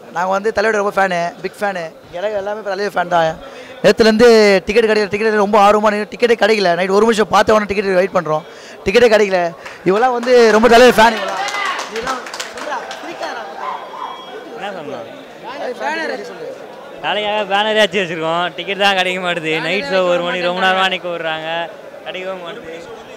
நாங்கள் வந்து தலையோட ரொம்ப ஃபேனு பிக் ஃபேனு எனக்கு எல்லாமே தலைவர் ஃபேன் தான் நேற்றுலேருந்து டிக்கெட் கிடைக்கல டிக்கெட் ரொம்ப ஆர்வமாக டிக்கெட்டே கிடைக்கல நைட் ஒரு நிமிஷம் பார்த்த உடனே டிக்கெட் வெயிட் பண்ணுறோம் டிக்கெட்டே கிடைக்கல இவெல்லாம் வந்து ரொம்ப தலைவர் ஃபேன் இவெல்லாம் என்ன சொல்லணும் நாளைக்காக பேனரே அடிச்சு வச்சிருக்கோம் டிக்கெட் தான் கிடைக்க மாட்டுது நைட் ஷோ ஒரு மணி ரொம்ப நேரமாக நிற்க விடுறாங்க கிடைக்கவும் மாட்டுது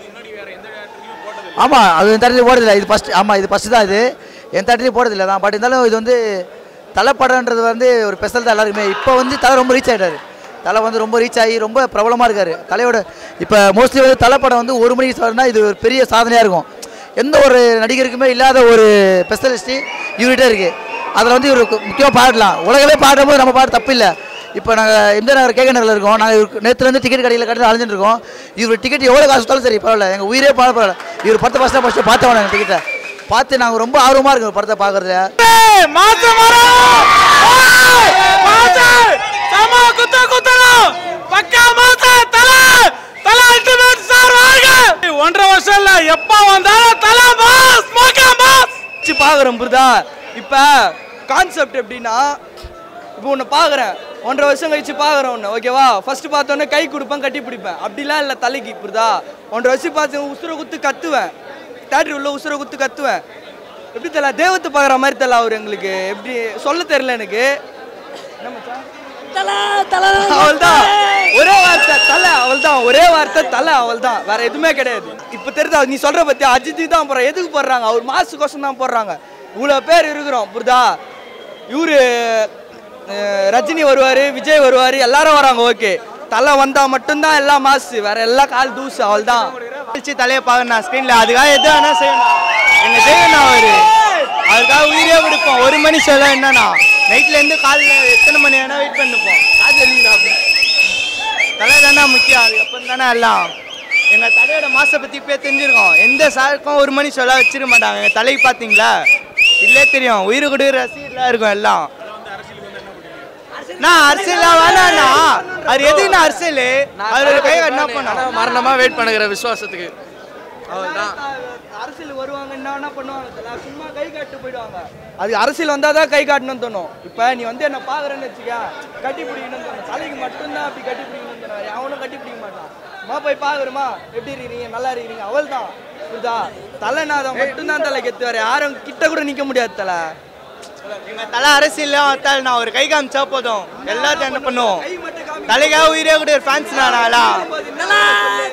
ஆமாம் அது என் தேட்டர்லேயும் போடுறதில்ல இது ஃபஸ்ட் ஆமாம் இது ஃபஸ்ட்டு தான் இது என் தேட்டர்லேயும் போடுறதில்ல தான் பட் இருந்தாலும் இது வந்து தலை படம்ன்றது வந்து ஒரு ஸ்பெஷல் தான் எல்லாருக்குமே இப்போ வந்து தலை ரொம்ப ரீச் ஆகிட்டாரு தலை வந்து ரொம்ப ரீச் ஆகி ரொம்ப பிரபலமாக இருக்காரு தலையோட இப்போ மோஸ்ட்லி வந்து தலை படம் வந்து ஒரு மணிக்கு வரனா இது ஒரு பெரிய சாதனையாக இருக்கும் எந்த ஒரு நடிகருக்குமே இல்லாத ஒரு ஸ்பெஷலிஸ்ட்டு இவர்கிட்ட இருக்குது அதில் வந்து இவர் முக்கியமாக பாடலாம் உலகமே பாடும்போது நம்ம பாட தப்பு இல்லை இப்போ நாங்கள் எம்ஜிஆர் நகர் கேக நகரில் இருக்கோம் நாங்கள் இவருக்கு நேற்றுலேருந்து டிக்கெட் கடையில் கட்டி அலைஞ்சிட்டு இருக்கோம் இவர் டிக்கெட் எவ்வளோ காசு கொடுத்தாலும் சரி பரவாயில்ல எங்கள் உயிரே பாட பரவாயில்ல இவர் படத்தை ஃபஸ்ட்டாக ஃபஸ்ட்டு பார்த்தோம் நாங்கள் டிக்கெட்டை பார்த்து நாங்கள் ரொம்ப ஆர்வமாக இருக்கோம் படத்தை பார்க்குறதுல ஒன்றரை வருஷம் இல்ல எப்ப வந்தாலும் தலை மாஸ் மோகா மாஸ் வச்சு பாக்குறேன் புரிதா இப்ப கான்செப்ட் எப்படின்னா இப்போ உன்னை பார்க்குறேன் ஒன்றரை வருஷம் கழிச்சு பார்க்குறேன் உன்னை ஓகேவா ஃபர்ஸ்ட் பார்த்தோன்னே கை கொடுப்பேன் கட்டி பிடிப்பேன் அப்படிலாம் இல்லை தலைக்கு புரிதா ஒன்றரை வருஷம் பார்த்து உசுரை குத்து கத்துவேன் தேட்டர் உள்ள உசுரை குத்து கத்துவேன் எப்படி தெரியல தேவத்தை பார்க்குற மாதிரி தெரியல அவர் எங்களுக்கு எப்படி சொல்ல தெரியல எனக்கு என்ன மச்சான்? அவள்தான் ஒரே வார்த்தை தலை அவள்தான் ஒரே வார்த்தை தலை அவள்தான் வேற எதுவுமே கிடையாது இப்ப தெரியுதா நீ சொல்ற பத்தி அஜித் தான் போறான் எதுக்கு போடுறாங்க அவர் மாசு கோசம் தான் போடுறாங்க இவ்வளவு பேர் இருக்கிறோம் புரியுதா இவரு அஹ், ரஜினி வருவாரு விஜய் வருவாரு எல்லாரும் வராங்க ஓகே தலை வந்தா மட்டும்தான் எல்லாம் மாசு வேற எல்லாம் கால் தூசு அவள்தான் கழிச்சு தலையை பார்க்கணும் ஸ்க்ரீனில் அதுக்காக எது வேணா செய்யணும் எங்க தெய்வம் அவரு அதுக்காக உயிரே கொடுப்போம் ஒரு மணி சொல்ல என்னன்னா நைட்ல இருந்து காலைல எத்தனை மணி வேணா வெயிட் பண்ணிப்போம் தலை தானே முக்கியம் அதுக்கப்புறம் தானே எல்லாம் எங்க தலையோட மாசை பத்தி இப்பயே தெரிஞ்சிருக்கோம் எந்த சாருக்கும் ஒரு மணி சொல்ல வச்சிருக்க மாட்டாங்க எங்க தலைக்கு பாத்தீங்களா இல்லே தெரியும் உயிர் கொடு ரசிகர்களா இருக்கும் எல்லாம் நான் அரசியல் வேணாண்ணா அது எதுக்கு அரசியல் அவரோட கை என்ன பண்ணா மரணமா வெயிட் பண்ணுகிற விசுவாசத்துக்கு அரசியல் வருவாங்க என்ன வேணா பண்ணுவாங்க தல. சும்மா கை காட்டு போயிடுவாங்க அது அரசியல் வந்தால் தான் கை காட்டணும்னு தோணும் இப்போ நீ வந்து என்ன பார்க்குறேன்னு வச்சுக்க கட்டி பிடிக்கணும்னு தோணும் தலைக்கு மட்டும்தான் அப்படி கட்டி பிடிக்கணும்னு தோணும் அவனும் கட்டி பிடிக்க மாட்டான் அம்மா போய் பார்க்குறோமா எப்படி இருக்கிறீங்க நல்லா இருக்கிறீங்க அவள் தான் புரியுதா தலைநாதம் மட்டும்தான் தலை கெத்து வேற யாரும் கிட்ட கூட நிற்க முடியாது தலை எங்க தலை அரசியல் வந்தால் நான் ஒரு கை காமிச்சா போதும் எல்லாத்தையும் என்ன பண்ணுவோம் தலைக்காக உயிரே கூட ஃபேன்ஸ் நானாலாம்